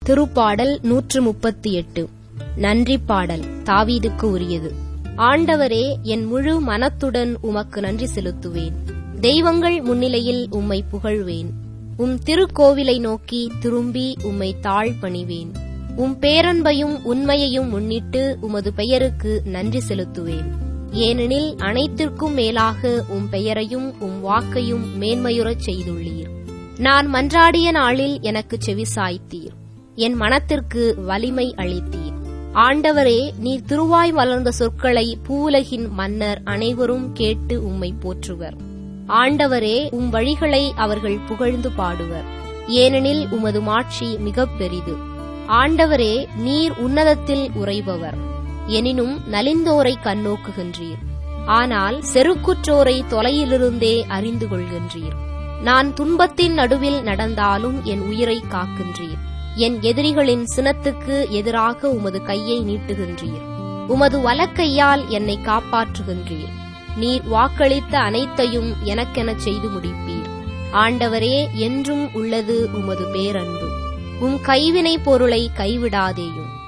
திருப்பாடல் நூற்று முப்பத்தி எட்டு நன்றி பாடல் தாவீதுக்கு உரியது ஆண்டவரே என் முழு மனத்துடன் உமக்கு நன்றி செலுத்துவேன் தெய்வங்கள் முன்னிலையில் உம்மை புகழ்வேன் உம் திருக்கோவிலை நோக்கி திரும்பி உம்மை தாழ் பணிவேன் உம் பேரன்பையும் உண்மையையும் முன்னிட்டு உமது பெயருக்கு நன்றி செலுத்துவேன் ஏனெனில் அனைத்திற்கும் மேலாக உம் பெயரையும் உம் வாக்கையும் மேன்மையுறச் செய்துள்ளீர் நான் மன்றாடிய நாளில் எனக்கு செவிசாய்த்தீர் என் மனத்திற்கு வலிமை அளித்தீர் ஆண்டவரே நீர் திருவாய் மலர்ந்த சொற்களை பூவுலகின் மன்னர் அனைவரும் கேட்டு உம்மை போற்றுவர் ஆண்டவரே உம் வழிகளை அவர்கள் புகழ்ந்து பாடுவர் ஏனெனில் உமது மாட்சி மிகப் பெரிது ஆண்டவரே நீர் உன்னதத்தில் உறைபவர் எனினும் நலிந்தோரை கண்ணோக்குகின்றீர் ஆனால் செருக்குற்றோரை தொலையிலிருந்தே அறிந்து கொள்கின்றீர் நான் துன்பத்தின் நடுவில் நடந்தாலும் என் உயிரை காக்கின்றீர் என் எதிரிகளின் சினத்துக்கு எதிராக உமது கையை நீட்டுகின்றீர் உமது வலக்கையால் என்னை காப்பாற்றுகின்றீர் நீர் வாக்களித்த அனைத்தையும் எனக்கெனச் செய்து முடிப்பீர் ஆண்டவரே என்றும் உள்ளது உமது பேரன்பு உம் கைவினை பொருளை கைவிடாதேயும்